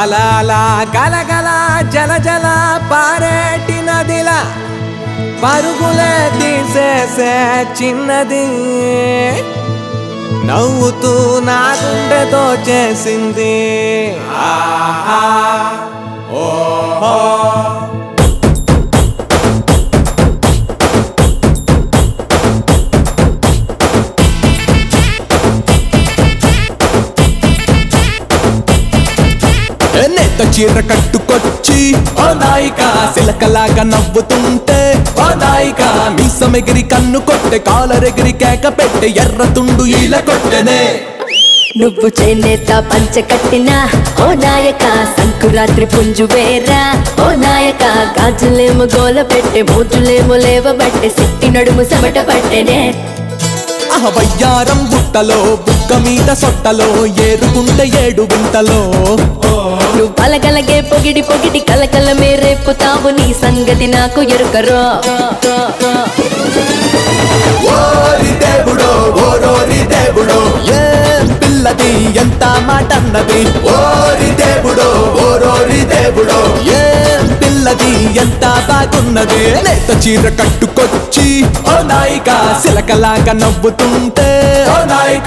అలా అలా గలగల జల జల పారేటి నదిలా పరుగులే తీసేసే చిన్నది నవ్వుతూ నా గుండెతో చేసింది ఆహా, ఓహో నేత చీర కట్టుకొచ్చి ఓ నాయిక సిలకలాగా నవ్వుతుంటే ఓ నాయిక మీసమెగిరి కన్ను కొట్టె కాలరెగిరి కేక పెట్టె ఎర్ర తుండు ఈల కొట్టెనే నువ్వు చేనేత పంచ కట్టిన ఓ నాయక సంకురాత్రి పుంజు వేరా ఓ నాయక గాజులేమో గోల పెట్టే మోజులేమో లేవబట్టే సిట్టి నడుము సమట పట్టెనే అహ వయ్యారం బుట్టలో బుక్క మీద సొట్టలో ఏరుకుంటే ఏడు గుంటలో నువ్వు పలకలగే పొగిడి పొగిడి కలకల మేరేపుతావు నీ సంగతి నాకు ఎరుకరో ఓరి దేవుడో ఓరోరి దేవుడో ఏ పిల్లది ఎంత మాట అన్నది ఓరి దేవుడో ఓరోరి దేవుడో ఏ పిల్లది ఎంత బాగున్నది నేత చీర కట్టుకొచ్చి ఓ నాయిక సిలకలాగా నవ్వుతుంటే ఓ నాయిక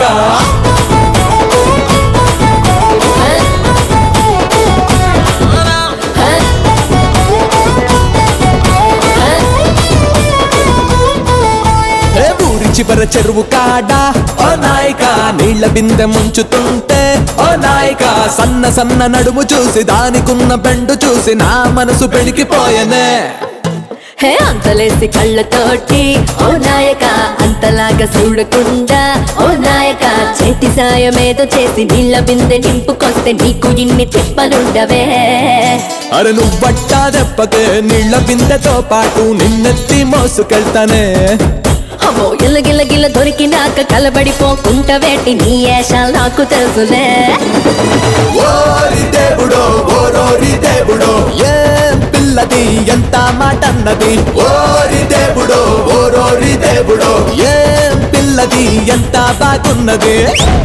ఏ ఊరి చివర చెరువు కాడ ఓ నాయక నీళ్ల బిందె ముంచుతుంటే ఓ నాయక సన్న సన్న నడుము చూసి దానికున్న బెండు చూసి నా మనసు పెడికిపోయనే హే అంతలేసి కళ్ళతోటి ఓ నాయక అంతలాగా చూడకుండా ఓ నాయక చేతి సాయమేదో చేసి నీళ్ళ బిందె నింపుకొస్తే నీకు ఇన్ని తిప్పలుండవే అరే నువ్వట్టా దెబ్బకే నీళ్ల బిందెతో పాటు నిన్నెత్తి మోసుకెళ్తానే అమ్మో ఇల్లగిల్లగిల్ల దొరికినాక కలబడిపోకుంట వేటి నీ ఏషాలు నాకు తెలుసులే ఓరి దేవుడో ఓరోరి దేవుడో ఏ పిల్లది ఎంత మాట అన్నది ఓరి దేవుడో ఓరోరి దేవుడో ఏ పిల్లది ఎంత బాగున్నది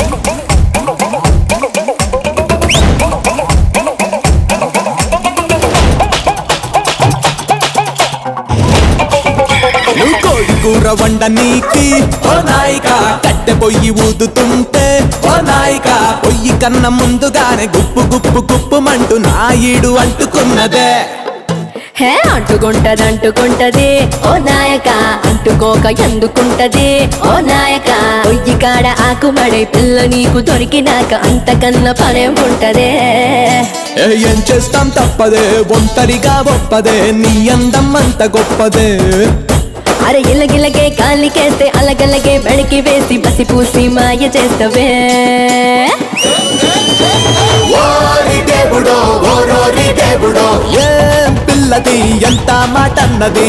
నువ్వు కోడి కూర వండనీకి ఓ నాయిక కట్టె పొయ్యి ఊదుతుంటే ఓ నాయిక పొయ్యి కన్న ముందుగానే గుప్పు గుప్పు గుప్పు మంటూ నాయుడు అంటుకున్నదే హే అంటుకుంటది అంటుకుంటది ఓ నాయక అంటుకోక ఎందుకుంటది ఓ నాయక పొయ్యి కాడ ఆకుమడే పిల్ల నీకు దొరికినాక అంతకన్నా పనే ఉంటదే ఏ ఏం చేస్తాం తప్పదే ఒంటరిగా ఒప్పదే నీ అందం అంత గొప్పదే అరే ఇలగిలగే కాలికేస్తే అలగలగే బెడికి వేసి బసి పూసి మాయ చేస్తవే ఓరి దేవుడో ఓరోరి దేవుడో ఏ పిల్లది ఎంత మాట అన్నది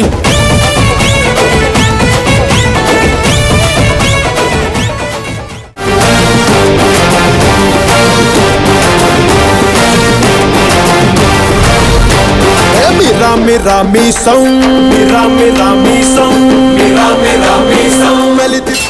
Mira, mira mi son. Mira, mira mi son. Mira, mira mi son. Melody